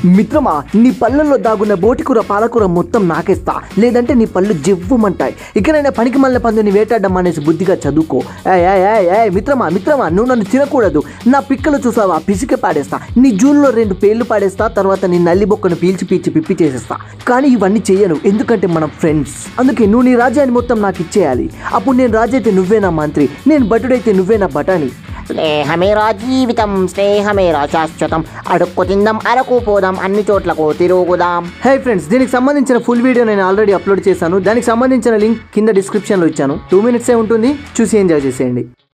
మిత్రమా నీ పళ్ళల్లో దాగున్న బోటికూర పాలకూర మొత్తం నాకేస్తా లేదంటే నీ పళ్ళు జివ్వుమంటాయి ఇకనైనా పనికి మళ్ళీ పందుని వేటాడడం అనేసి బుద్ధిగా చదువుకో ఏయ్, ఏయ్, ఏయ్, ఏయ్, మిత్రమా మిత్రమా నువ్వు నన్ను తినకూడదు నా పిక్కలు చూసావా పిసికి పాడేస్తా నీ జూన్లో రెండు పేర్లు పాడేస్తా తర్వాత నీ నల్లి బొక్కను పీల్చి పీల్చి పిప్పి చేసేస్తా కానీ ఇవన్నీ చేయను ఎందుకంటే మనం ఫ్రెండ్స్ అందుకే నువ్వు నీ రాజ్యాన్ని మొత్తం నాకు ఇచ్చేయాలి అప్పుడు నేను రాజైతే నువ్వే నా మంత్రి నేను భటుడైతే నువ్వే నా బటాని స్నేహమేరా జీవితం స్నేహమేరా శాశ్వతం అడుక్కు తిందాం అరకు పోదాం అన్ని చోట్లకు తిరుగుదాం హై ఫ్రెండ్స్ దీనికి సంబంధించిన ఫుల్ వీడియో నేను ఆల్రెడీ అప్లోడ్ చేశాను దానికి సంబంధించిన లింక్ కింద డిస్క్రిప్షన్లో ఇచ్చాను టూ మినిట్సే ఉంటుంది చూసి ఎంజాయ్ చేసేయండి